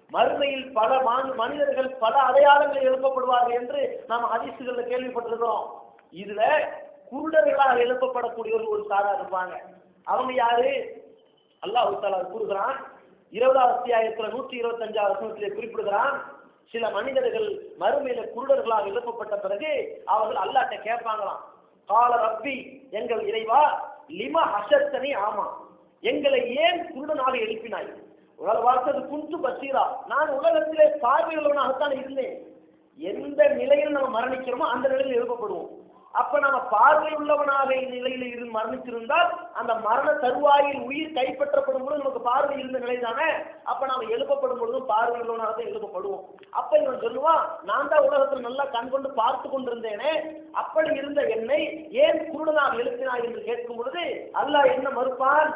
மறுமையில் பல மான்- மனிதர்கள் பல அடையாளங்கள் எழுப்பப்படுவார்கள் என்று நாம் ஹதீசுகள்ல கேள்விப்பட்டிருக்கிறோம் இதுல குருடர்களாக எழுப்பப்படக்கூடியவர்கள் ஒரு சாரா இருப்பாங்க அவங்க யாரு அல்லாஹ் தாலா கூறுகிறான் இருபதாவது அத்தியாயத்துல நூற்றி இருபத்தஞ்சாவது வசனத்திலே குறிப்பிடுகிறான் சில மனிதர்கள் மறுமையில குருடர்களாக எழுப்பப்பட்ட பிறகு அவர்கள் அல்லாட்ட கேட்பாங்களாம் கால ரப்பி எங்கள் இறைவா லிம ஹஷத்தனி ஆமா எங்களை ஏன் குருடனாக எழுப்பினாய் உலக பார்த்தது குந்து பசீரா நான் உலகத்திலே பார்வையுள்ளவனாகத்தான் இருந்தேன் எந்த நிலையில் நம்ம மரணிக்கிறோமோ அந்த நிலையில் எழுப்பப்படுவோம் அப்ப நம்ம பார்வை உள்ளவனாக நிலையில் இருந்து மரணிச்சிருந்தால் அந்த மரண தருவாயில் உயிர் கைப்பற்றப்படும் பொழுது நமக்கு பார்வை இருந்த நிலை தானே அப்ப நாம எழுப்பப்படும் பொழுதும் பார்வை உள்ளவனாக தான் எழுப்பப்படுவோம் அப்ப இவன் சொல்லுவான் நான் தான் உலகத்தில் நல்லா கண் கொண்டு பார்த்து கொண்டிருந்தேனே அப்படி இருந்த என்னை ஏன் குருடனாக எழுப்பினாய் என்று கேட்கும் பொழுது அல்லாஹ் என்ன மறுப்பான்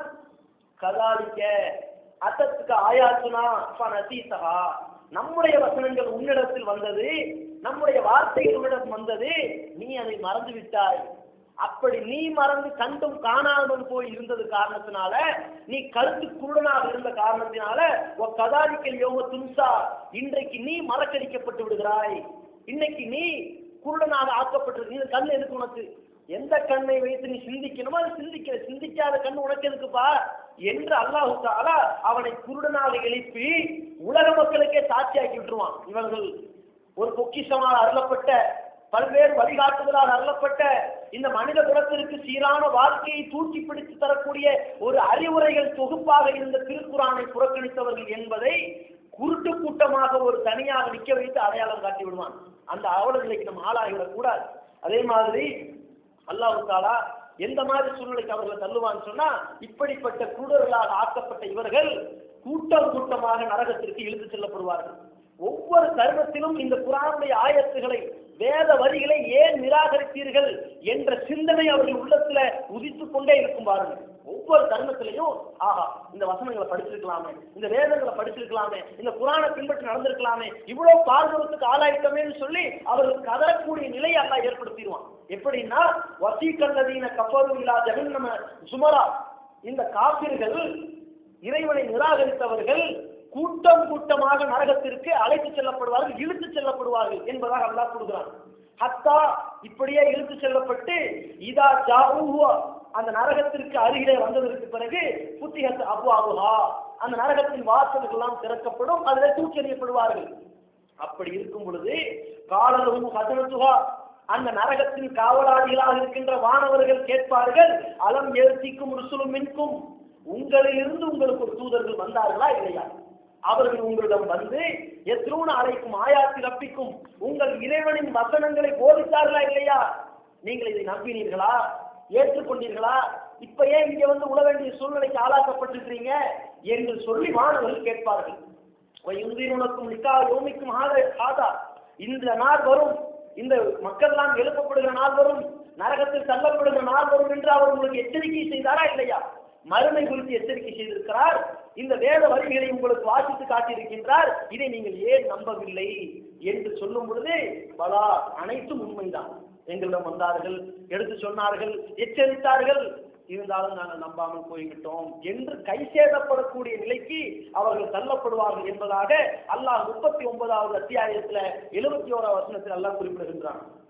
கதாலிக்க அத்தத்துக்கு ஆயாத்துனா அப்பா நசீசகா நம்முடைய வசனங்கள் உன்னிடத்தில் வந்தது நம்முடைய வார்த்தைகள் உன்னிடம் வந்தது நீ அதை மறந்து விட்டாய் அப்படி நீ மறந்து கண்டும் காணாமல் போய் இருந்தது காரணத்தினால நீ கருத்து குருடனாக இருந்த காரணத்தினால உன் கதாலிக்கல் யோக துன்சா இன்றைக்கு நீ மறக்கடிக்கப்பட்டு விடுகிறாய் இன்னைக்கு நீ குருடனாக ஆக்கப்பட்டிருக்கு இந்த கண் எதுக்கு உனக்கு எந்த கண்ணை வைத்து நீ சிந்திக்கணுமோ அது சிந்திக்கிற சிந்திக்காத கண் உனக்கு எதுக்குப்பா என்று அல்லாஹு தாலா அவனை குருடனாக எழுப்பி உலக மக்களுக்கே சாட்சியாக்கி விட்டுருவான் இவர்கள் ஒரு பொக்கிஷமாக அருளப்பட்ட பல்வேறு வழிகாட்டுதலால் அருளப்பட்ட இந்த மனித குலத்திற்கு சீரான வாழ்க்கையை தூக்கி பிடித்து தரக்கூடிய ஒரு அறிவுரைகள் தொகுப்பாக இருந்த திருக்குறானை புறக்கணித்தவர்கள் என்பதை குருட்டு கூட்டமாக ஒரு தனியாக நிக்க வைத்து அடையாளம் காட்டி விடுவான் அந்த அவல நிலைக்கு நம்ம ஆளாகிவிடக் கூடாது அதே மாதிரி அல்லாஹு தாலா எந்த மாதிரி சூழ்நிலைக்கு அவர்களை தள்ளுவான்னு சொன்னா இப்படிப்பட்ட குருடர்களாக ஆக்கப்பட்ட இவர்கள் கூட்டம் கூட்டமாக நரகத்திற்கு இழுத்து செல்லப்படுவார்கள் ஒவ்வொரு தருணத்திலும் இந்த குரானுடைய ஆயத்துகளை வேத வரிகளை ஏன் நிராகரித்தீர்கள் என்ற சிந்தனை அவர்கள் உள்ளத்துல உதித்துக் கொண்டே இருக்கும் பாருங்கள் ஒவ்வொரு தருணத்திலையும் ஆஹா இந்த வசனங்களை படிச்சிருக்கலாமே இந்த வேதங்களை படிச்சிருக்கலாமே இந்த குரானை பின்பற்றி நடந்திருக்கலாமே இவ்வளவு பார்வத்துக்கு ஆளாயிட்டமேன்னு சொல்லி அவர்கள் கதறக்கூடிய நிலையை அல்லாஹ் ஏற்படுத்திடுவான் எப்படின்னா வசீகல்லதீன கஃபரு இலா ஜஹன்னம சுமரா இந்த காபிர்கள் இறைவனை நிராகரித்தவர்கள் கூட்டம் கூட்டமாக நரகத்திற்கு அழைத்து செல்லப்படுவார்கள் இழுத்து செல்லப்படுவார்கள் என்பதாக அல்லாஹ் கூறுகிறான் ஹத்தா இப்படியே இழுத்து செல்லப்பட்டு இதா ஜாவுஹு அந்த நரகத்திற்கு அருகிலே வந்ததற்கு பிறகு புத்திகத் அபுஹா அந்த நரகத்தின் வாசல்கள் எல்லாம் திறக்கப்படும் அதில் தூக்கி எறியப்படுவார்கள் அப்படி இருக்கும் பொழுது காலலும் ஹசனத்துகா அந்த நரகத்தின் காவலாளிகளாக இருக்கின்ற வானவர்கள் கேட்பார்கள் அலம் ஏர்த்திக்கும் ருசுலும் மின்கும் உங்களிலிருந்து உங்களுக்கு ஒரு தூதர்கள் வந்தார்களா இல்லையா அவர்கள் உங்களிடம் வந்து எத்ரூன அழைக்கும் ஆயாத்தில் அப்பிக்கும் உங்கள் இறைவனின் வசனங்களை போதித்தார்களா இல்லையா நீங்கள் இதை நம்பினீர்களா ஏற்றுக்கொண்டீர்களா இப்ப ஏன் இங்க வந்து உழ வேண்டிய சூழ்நிலைக்கு ஆளாக்கப்பட்டிருக்கிறீங்க என்று சொல்லி மாணவர்கள் கேட்பார்கள் உனக்கும் நிக்கா யோமிக்கும் ஆதா இந்த நாள் வரும் இந்த மக்கள் எல்லாம் எழுப்பப்படுகிற நாள் வரும் நரகத்தில் தள்ளப்படுகிற நாள் வரும் என்று அவர் உங்களுக்கு எச்சரிக்கை செய்தாரா இல்லையா மறுமை குறித்து எச்சரிக்கை செய்திருக்கிறார் இந்த வேத வரிகளை உங்களுக்கு வாசித்து காட்டியிருக்கின்றார் இதை நீங்கள் ஏன் நம்பவில்லை என்று சொல்லும் பொழுது பலா அனைத்தும் உண்மைதான் எங்களிடம் வந்தார்கள் எடுத்து சொன்னார்கள் எச்சரித்தார்கள் இருந்தாலும் நாங்கள் நம்பாமல் போய்விட்டோம் என்று கை சேதப்படக்கூடிய நிலைக்கு அவர்கள் தள்ளப்படுவார்கள் என்பதாக அல்லாஹ் முப்பத்தி ஒன்பதாவது அத்தியாயத்துல எழுபத்தி ஓராவது வசனத்தில் அல்லாஹ் குறிப்பிடுகின்றான்